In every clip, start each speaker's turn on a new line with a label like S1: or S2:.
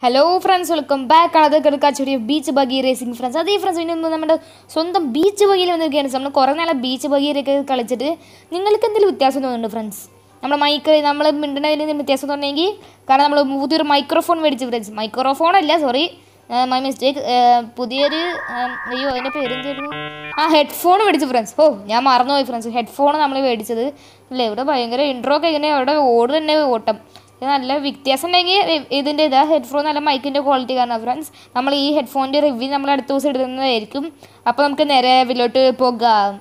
S1: Hello friends welcome back ആണ് അത് കിടക്കാച്ചൊടി ബീച്ച് ബഗി റേസിംഗ് ഫ്രണ്ട്സ് അതേ ഫ്രണ്ട്സ് ഇനി ഒന്ന് നമ്മുടെ സ്വന്തം ബീച്ച് ബഗിയിൽ വന്നിരിക്കുകയാണ് നമ്മൾ കുറേ നാളെ ബീച്ച് ബഗിയിലൊക്കെ കളിച്ചിട്ട് നിങ്ങൾക്ക് എന്തെങ്കിലും വ്യത്യാസം തോന്നുന്നുണ്ട് ഫ്രണ്ട്സ് നമ്മുടെ മൈക്ക് നമ്മൾ മിണ്ടുന്നതിൽ വ്യത്യാസം തോന്നുന്നെങ്കിൽ കാരണം നമ്മൾ പുതിയൊരു മൈക്രോഫോൺ മേടിച്ചു ഫ്രണ്ട്സ് മൈക്രോഫോൺ അല്ല സോറി മൈ മിസ്റ്റേക്ക് പുതിയൊരു ആ, അയ്യോ അതിൻ്റെ പേരെന്തായിരുന്നു ആ ഹെഡ്ഫോൺ മേടിച്ചു ഫ്രണ്ട്സ് ഓ ഞാൻ മറന്നുപോയി ഫ്രണ്ട്സ് ഹെഡ്ഫോൺ നമ്മൾ മേടിച്ചത് അല്ലേ ഇവിടെ ഭയങ്കര ഇൻട്രോ ഒക്കെ ഇങ്ങനെ അവിടെ ഓട് തന്നെ ഓട്ടം ഇത് നല്ല വ്യത്യാസം ഉണ്ടെങ്കിൽ ഇ- ഇതിൻ്റെ ഇതാ ഹെഡ്ഫോൺ നല്ല മൈക്കിൻ്റെ ക്വാളിറ്റി കാരണം ഫ്രണ്ട്സ് നമ്മൾ ഈ ഹെഡ്ഫോണിൻ്റെ റിവ്യൂ നമ്മൾ അടുത്ത ദിവസം ഇടുന്നതായിരിക്കും അപ്പോൾ നമുക്ക് നേരെ ഇതിലോട്ട് പോകാം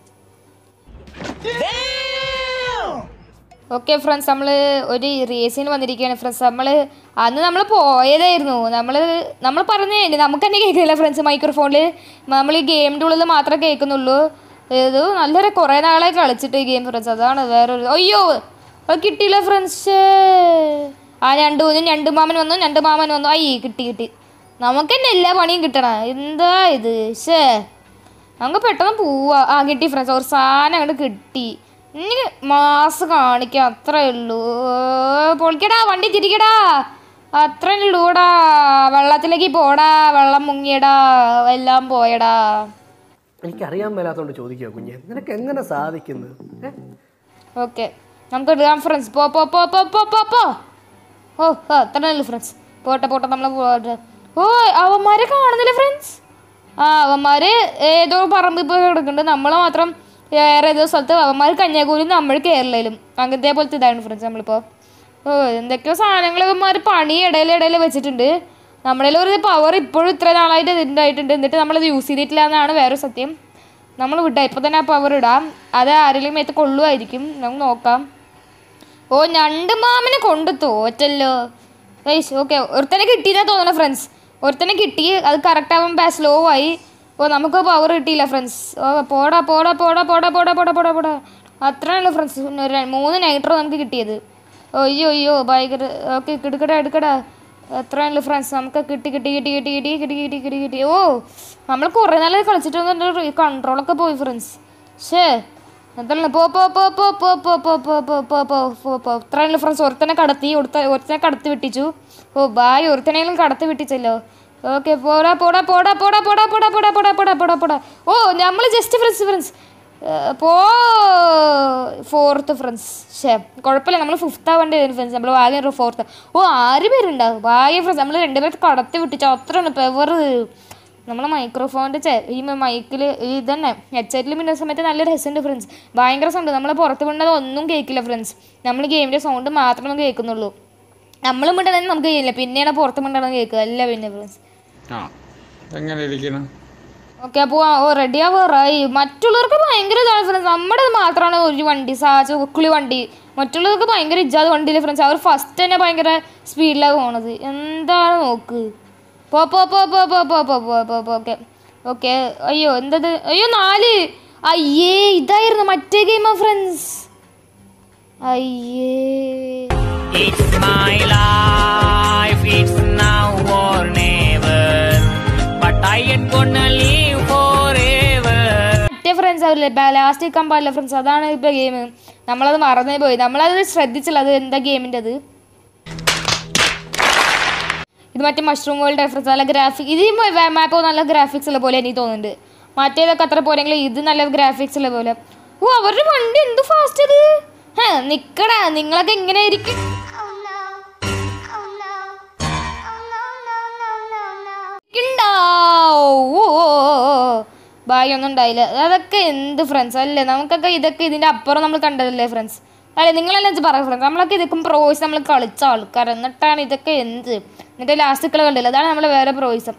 S1: ഓക്കെ ഫ്രണ്ട്സ് നമ്മൾ ഒരു റേസിന് വന്നിരിക്കുകയാണ് ഫ്രണ്ട്സ് നമ്മൾ അന്ന് നമ്മൾ പോയതായിരുന്നു നമ്മൾ നമ്മൾ പറഞ്ഞേ നമുക്ക് തന്നെ കേൾക്കില്ല ഫ്രണ്ട്സ് മൈക്രോഫോണിൽ നമ്മൾ ഈ ഗെയിമിൻ്റെ ഉള്ളിൽ മാത്രമേ കേൾക്കുന്നുള്ളൂ ഇത് നല്ലൊരു കുറേ നാളെ കളിച്ചിട്ട് ഈ ഗെയിം ഫ്രണ്ട്സ് അതാണ് വേറൊരു അയ്യോ അത് കിട്ടിയില്ല ഫ്രണ്ട്സ് ആ രണ്ട് മൂന്ന് രണ്ട് മാമൻ വന്നു രണ്ട് മാമൻ വന്നു അയ്യ കിട്ടി കിട്ടി നമുക്ക് തന്നെ എല്ലാ പണിയും കിട്ടണം എന്താ ഇത് ശേ നമുക്ക് പെട്ടെന്ന് പോവാ ആ കിട്ടി ഫ്രണ്ട്സ് ഒരു സാധനം അങ്ങോട്ട് കിട്ടി ഇനി മാസ് കാണിക്കാം അത്രേ ഉള്ളൂ പൊളിക്കടാ വണ്ടി തിരിക്കടാ അത്രേ ഉള്ളൂടാ വെള്ളത്തിലേക്ക് പോടാ വെള്ളം മുങ്ങിയടാ എല്ലാം പോയടാ
S2: എനിക്കറിയാൻ മേലാത്തോണ്ട് ചോദിക്കുക കുഞ്ഞെ നിനക്ക് എങ്ങനെ സാധിക്കുന്നു ഏ?
S1: ഓക്കെ നമുക്ക് എടുക്കാം ഫ്രണ്ട്സ് പോ പോ പോ പോ പോ പോ പോ ഓ ആ അത്ര ഉള്ളു ഫ്രണ്ട്സ് പോട്ടെ പോട്ടെ നമ്മൾ പോട്ടെ ഓ അവന്മാരെ കാണുന്നില്ല ഫ്രണ്ട്സ് ആ അവന്മാര് ഏതോ പറമ്പിൽ പോയി കിടക്കുന്നുണ്ട് നമ്മൾ മാത്രം വേറെ ഏതോ സ്ഥലത്ത് അവന്മാർ കന്യാകുമാരി നമ്മൾ കേരളയിലും അങ്ങനത്തെ പോലത്തെ ഇതാണ് ഫ്രണ്ട്സ് നമ്മളിപ്പോൾ ഓ എന്തൊക്കെയോ സാധനങ്ങൾ അവന്മാർ പണി ഇടയിൽ ഇടയിൽ വെച്ചിട്ടുണ്ട് നമ്മളിൽ ഒരു പവർ ഇപ്പോഴും ഇത്ര നാളായിട്ട് ഉണ്ടായിട്ടുണ്ട് എന്നിട്ട് നമ്മളത് യൂസ് ചെയ്തിട്ടില്ല എന്നാണ് വേറെ സത്യം നമ്മൾ വിടാം ഇപ്പോൾ തന്നെ ആ പവർ ഇടാം അത് ആരെങ്കിലും മേത്ത് കൊള്ളുമായിരിക്കും നമുക്ക് നോക്കാം ഓ ഞണ്ട് മാമനെ കൊണ്ട് തോറ്റല്ലോ വൈസ് ഓക്കെ ഒരുത്തനെ കിട്ടിയെന്നാ തോന്നണ ഫ്രണ്ട്സ് ഒരുത്തനെ കിട്ടി അത് കറക്റ്റ് ആവുമ്പോൾ സ്ലോ ആയി ഓ നമുക്ക് പവർ കിട്ടിയില്ല ഫ്രണ്ട്സ് ഓ പോടാ പോടാ പോടാ പോടാ പോടാ പോടാ പോടാ പോടാ അത്രയുള്ള ഫ്രണ്ട്സ് മൂന്ന് നൈട്രോ നമുക്ക് കിട്ടിയത് അയ്യോ അയ്യോ ഭയങ്കര ഓക്കെ കിടക്കടാ എടുക്കടാ എത്രയുള്ള ഫ്രണ്ട്സ് നമുക്ക് കിട്ടി കിട്ടി കിട്ടി കിട്ടി കിട്ടി കിട്ടി കിട്ടി കിട്ടി കിട്ടി ഓ നമ്മൾ കുറേ നാളെ കളിച്ചിട്ട് കൺട്രോളൊക്കെ പോയി ഫ്രണ്ട്സ് ഷേ അതല്ല പോ പോ പോ പോ പോ പോ പോ പോ പോ പോ പോ പോ പോ ഇത്രയുള്ള ഫ്രണ്ട്സ് ഒരുത്തനെ കടത്തി ഒരുത്ത ഒരുത്തനെ കടത്തി വിട്ടിച്ചു ഓ ബായ് ഒരുത്തനെങ്കിലും കടത്തി വിട്ടിച്ചല്ലോ ഓക്കെ പോടാ പോടാ പോടാ പോടാ പോടാ പോടാ പോടാ പോടാ പോടാ പോടാ പോടാ ഓ നമ്മൾ ജസ്റ്റ് ഫ്രണ്ട്സ് ഫ്രണ്ട്സ് പോ ഫോർത്ത് ഫ്രണ്ട്സ് ഷേ കുഴപ്പമില്ല നമ്മൾ ഫിഫ്ത്ത് ആവേണ്ടി വരും ഫ്രണ്ട്സ് നമ്മൾ ഭാഗ്യം ഫോർത്ത് ഓ ആറ് പേരുണ്ടാവും ഭാഗ്യം ഫ്രണ്ട്സ് നമ്മൾ രണ്ടുപേർക്ക് കടത്തി വിട്ടിച്ചു അത്രയാണ് പെവർ നമ്മളെ മൈക്രോഫോണിൻ്റെ ചെ ഈ മൈക്കിൽ ഈ തന്നെ ഹെഡ്സെറ്റിൽ മിന്നുന്ന സമയത്ത് നല്ല രസമുണ്ട് ഫ്രണ്ട്സ് ഭയങ്കര സൗണ്ട് നമ്മൾ പുറത്ത് വിടുന്നത് ഒന്നും കേൾക്കില്ല ഫ്രണ്ട്സ് നമ്മൾ ഗെയിമിൻ്റെ സൗണ്ട് മാത്രമേ കേൾക്കുന്നുള്ളൂ നമ്മൾ മിണ്ടണമെങ്കിൽ നമുക്ക് കേൾക്കില്ല പിന്നെയാണ് പുറത്ത് മിണ്ടണം കേൾക്കുക അല്ല പിന്നെ ഫ്രണ്ട്സ്
S3: ആ എങ്ങനെ ഇരിക്കണം
S1: ഓക്കെ അപ്പോൾ ഓ റെഡി ആവാറായി മറ്റുള്ളവർക്ക് ഭയങ്കര ഇതാണ് ഫ്രണ്ട്സ് നമ്മുടെ മാത്രമാണ് ഒരു വണ്ടി സാച്ച് ഉക്കുളി വണ്ടി മറ്റുള്ളവർക്ക് ഭയങ്കര ഇജാത് വണ്ടിയില്ല ഫ്രണ്ട്സ് അവർ ഫസ്റ്റ് തന്നെ ഭയങ്കര സ്പീഡിലാണ് പോണത് എന്താണ് നോക്ക് പോ പോ പോ പോ പോ പോ പോ പോ പോ പോ ഓക്കെ ഓക്കെ അയ്യോ എന്തത് അയ്യോ നാല് അയ്യേ ഇതായിരുന്നു മറ്റേ ഗെയിമാ ഫ്രണ്ട്സ് അയ്യേ
S4: It's my life, it's now or never. But I ain't gonna live forever.
S1: മറ്റേ ഫ്രണ്ട്സ് അവരില്ലേ ലാസ്റ്റ് നിൽക്കാൻ പാടില്ല ഫ്രണ്ട്സ് അതാണ് ഇപ്പോൾ ഗെയിം നമ്മളത് മറന്നേ പോയി നമ്മളത് ശ്രദ്ധിച്ചില്ല അത് എന്താ ഗെയിമിൻ്റെ അത് ഇത് മറ്റേ മഷ്റൂം വേൾഡ് റെഫറൻസ് നല്ല ഗ്രാഫിക് ഇത് മാപ്പ് നല്ല ഗ്രാഫിക്സ് ഉള്ള പോലെ എനിക്ക് തോന്നുന്നുണ്ട് മറ്റേതൊക്കെ അത്ര പോലെങ്കിൽ ഇത് നല്ല ഗ്രാഫിക്സ് ഉള്ള പോലെ ഓ അവരുടെ വണ്ടി എന്ത് ഫാസ്റ്റ് ഇത് ഹേ നിക്കടാ നിങ്ങളൊക്കെ ഇങ്ങനെ ഇരിക്കും ഇണ്ടാ. ഓ ഭാഗ്യം ഒന്നും ഉണ്ടായില്ല അതൊക്കെ എന്ത് ഫ്രണ്ട്സ് അല്ലേ നമുക്കൊക്കെ ഇതൊക്കെ ഇതിന്റെ അപ്പുറം നമ്മൾ കണ്ടതല്ലേ ഫ്രണ്ട്സ് അല്ലെ നിങ്ങളെല്ലാം ഇത് പറയാം ഫ്രണ്ട്സ് നമ്മളൊക്കെ ഇതൊക്കെ പ്രോയിസ് നമ്മൾ കളിച്ച ആൾക്കാർ എന്നിട്ടാണ് ഇതൊക്കെ എന്ത് എന്നിട്ട് ലാസ്റ്റ് കളി കണ്ടില്ല അതാണ് നമ്മളെ വേറെ പ്രോയിസം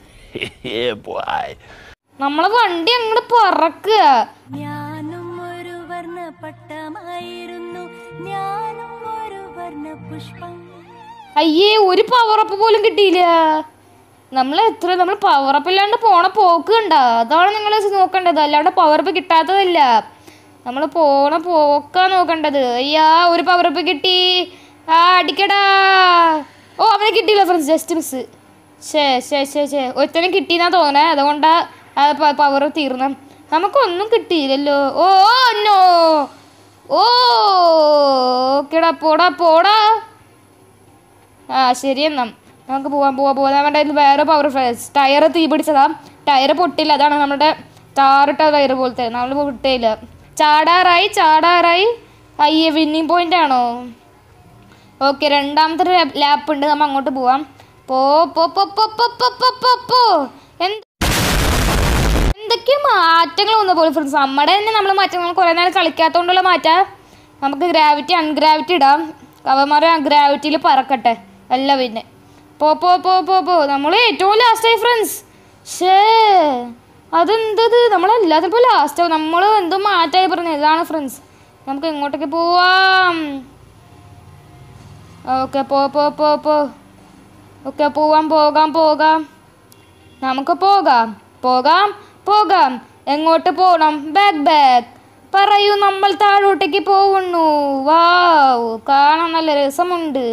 S1: നമ്മളെ വണ്ടി അങ്ങോട്ട് പറക്കുക
S5: ഞാനും ഒരു വർണ്ണപ്പട്ടമായിരുന്നു ഞാനും ഒരു വർണ്ണ പുഷ്പം
S1: അയ്യേ ഒരു പവറപ്പ് പോലും കിട്ടിയില്ല നമ്മൾ എത്ര നമ്മൾ പവറപ്പ് ഇല്ലാണ്ട് പോണ പോക്ക് കണ്ട അതാണ് നിങ്ങൾ നോക്കേണ്ടത് അല്ലാണ്ട് പവറപ്പ് കിട്ടാത്തതല്ല നമ്മൾ പോണ പോക്കാ നോക്കേണ്ടത് അയ്യാ ഒരു പവറപ്പ് കിട്ടി ആ അടിക്കടാ ഓ അവനെ കിട്ടിയില്ല ഫ്രണ്ട്സ് ജസ്റ്റ് മിസ് ശേ ശേ ശേ ശേ ഒരുത്തനും കിട്ടിയെന്നാ തോന്നേ അതുകൊണ്ടാ പവർ തീർന്ന നമുക്കൊന്നും കിട്ടിയില്ലല്ലോ ഓ നോ ഓ ഓക്കേടാ പോടാ പോടാ ആ ശരി എന്നാ നമുക്ക് പോവാൻ പോവാൻ പോവാൻ നമ്മുടെ കയ്യിൽ വേറെ പവർ ടയർ തീ പിടിച്ചതാ ടയർ പൊട്ടില്ല അതാണ് നമ്മുടെ ടാറിട്ട ടയർ പോലത്തെ നമ്മൾ പൊട്ടിയില്ല ചാടാറായി ചാടാറായി അയ്യേ വിന്നിങ് പോയിന്റ് ആണോ ഓക്കെ രണ്ടാമത്തെ ലാപ്പ് ഉണ്ട് നമ്മൾ അങ്ങോട്ട് പോവാം പോ പോ പോ പോ പോ പോ പോ പോ പോ എന്ത് എന്തൊക്കെയോ മാറ്റങ്ങൾ വന്നു പോലെ ഫ്രണ്ട്സ് നമ്മുടെ തന്നെ നമ്മൾ മാറ്റങ്ങൾ കുറേ നേരം കളിക്കാത്തതുകൊണ്ടുള്ള മാറ്റാ നമുക്ക് ഗ്രാവിറ്റി അൺഗ്രാവിറ്റി ഇടാം അവന്മാരെ ഗ്രാവിറ്റിയിൽ പറക്കട്ടെ അല്ല പിന്നെ പോ പോ പോ പോ പോ നമ്മൾ ഏറ്റവും ലാസ്റ്റായി ഫ്രണ്ട്സ് ഷേ അതെന്തത് നമ്മളെല്ലാത്തിനും ലാസ്റ്റാവും നമ്മൾ എന്തോ മാറ്റമായി പറഞ്ഞത് ഇതാണ് ഫ്രണ്ട്സ് നമുക്ക് ഇങ്ങോട്ടേക്ക് പോവാം ഓക്കെ പോ പോ പോ പോ ഓക്കെ പോവാം പോകാം പോകാം നമുക്ക് പോകാം പോകാം പോകാം എങ്ങോട്ട് പോകണം ബാക്ക് ബാക്ക് പറയൂ നമ്മൾ താഴോട്ടേക്ക് പോകുന്നു വാവ് കാണാൻ നല്ല രസമുണ്ട്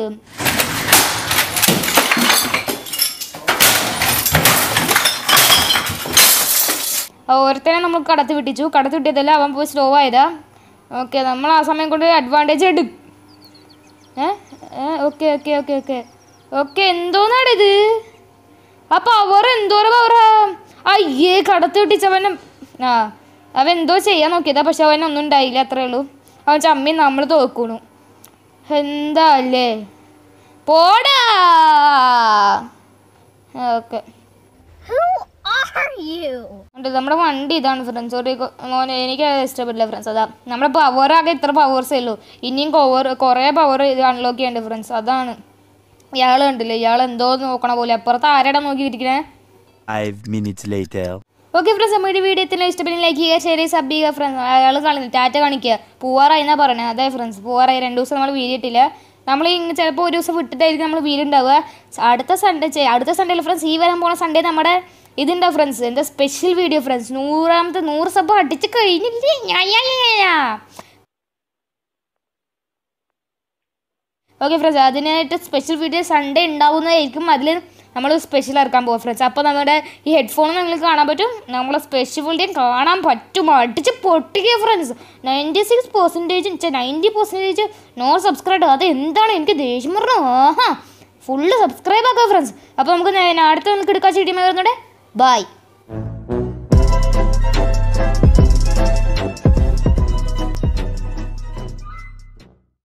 S1: ഓരോരുത്തരെ നമ്മൾ കടത്തി വിട്ടിച്ചു കടത്തി വിട്ടിയതല്ല അവൻ പോയി സ്ലോ ആയതാ ഓക്കെ നമ്മൾ ആ സമയം കൊണ്ട് അഡ്വാൻറ്റേജ് എടുക്കും ഏ okay okay okay okay okay എന്തോന്നാണ് ഇത് ആ പവർ എന്തോരം പവറാ അയ്യേ കടത്തി വിട്ടിച്ചവനെ ആ അവൻ എന്തോ ചെയ്യാൻ നോക്കിയതാ പക്ഷെ അവൻ ഒന്നും ഉണ്ടായില്ല അത്രേ ഉള്ളൂ അവൻ ചമ്മി നമ്മൾ തോക്കണു എന്താ അല്ലേ പോടാ ഓക്കെ ഉണ്ട് നമ്മുടെ വണ്ടി ഇതാണ് ഫ്രണ്ട്സ് ഒരു കൊ- മോനെ എനിക്ക് അത് ഇഷ്ടപ്പെട്ടില്ല ഫ്രണ്ട്സ് അതാ നമ്മുടെ പവർ ആകെ ഇത്ര പവേഴ്സേ ഉള്ളൂ ഇനിയും പവർ കുറേ പവർ ഇത് അൺലോക്ക് ചെയ്യേണ്ട ഫ്രണ്ട്സ് അതാണ് ഇയാൾ കണ്ടില്ലേ ഇയാൾ എന്തോ നോക്കണ പോലെ അപ്പുറത്ത് ആരാടാ നോക്കിയിരിക്കണേ
S6: Five minutes later.
S1: Okay friends നമ്മുടെ വീഡിയോ എത്തുന്ന ഇഷ്ടപ്പെട്ട് ലൈക്ക് ചെയ്യുക ഷെയർ ചെയ്യുക സബ് ചെയ്യുക ഫ്രണ്ട്സ് അയാൾ കളി ടാറ്റ കാണിക്കുക പൂവാറായി എന്നാ പറയണേ അതെ ഫ്രണ്ട്സ് പൂവാറായി രണ്ട് ദിവസം നമ്മൾ വീഡിയോ ഇട്ടില്ല നമ്മൾ ഇങ്ങനെ ചിലപ്പോൾ ഒരു ദിവസം വിട്ടിട്ടായിരിക്കും നമ്മൾ വീഡിയോ ഉണ്ടാവുക അടുത്ത സൺഡേ അടുത്ത സൺഡേയിൽ ഫ്രണ്ട്സ് ഈ വരാൻ പോണ സൺഡേ നമ്മുടെ ഇതുണ്ടാവും ഫ്രണ്ട്സ് എന്താ സ്പെഷ്യൽ വീഡിയോ ഫ്രണ്ട്സ് നൂറാമത്തെ നൂറ് സബ് അടിച്ച് കഴിഞ്ഞില്ലേ ഞാ, ഞാ, ഞാ, ഞാ, ഞാ. ഓക്കെ ഫ്രണ്ട്സ് അതിനായിട്ട് സ്പെഷ്യൽ വീഡിയോ സൺഡേ ഉണ്ടാവുന്നതായിരിക്കും അതിൽ നമ്മൾ സ്പെഷ്യൽ ഇറക്കാൻ പോകും ഫ്രണ്ട്സ് അപ്പോൾ നമ്മുടെ ഈ ഹെഡ്ഫോൺ നിങ്ങൾക്ക് കാണാൻ പറ്റും നമ്മളെ സ്പെഷ്യൽ വീഡിയോ കാണാൻ പറ്റും അടിച്ച് പൊട്ടിക്കുക friends ninety six percentage ninety percentage no subscribe അത് എന്താണ് എനിക്ക് ദേഷ്യം പറഞ്ഞു ആഹാ ഫുള്ള് സബ്സ്ക്രൈബ് ആക്കുക ഫ്രണ്ട്സ് അപ്പോൾ നമുക്ക് നേ- അടുത്ത നമുക്ക് എടുക്കാൻ ചെടി വരുന്നുണ്ട് ബൈ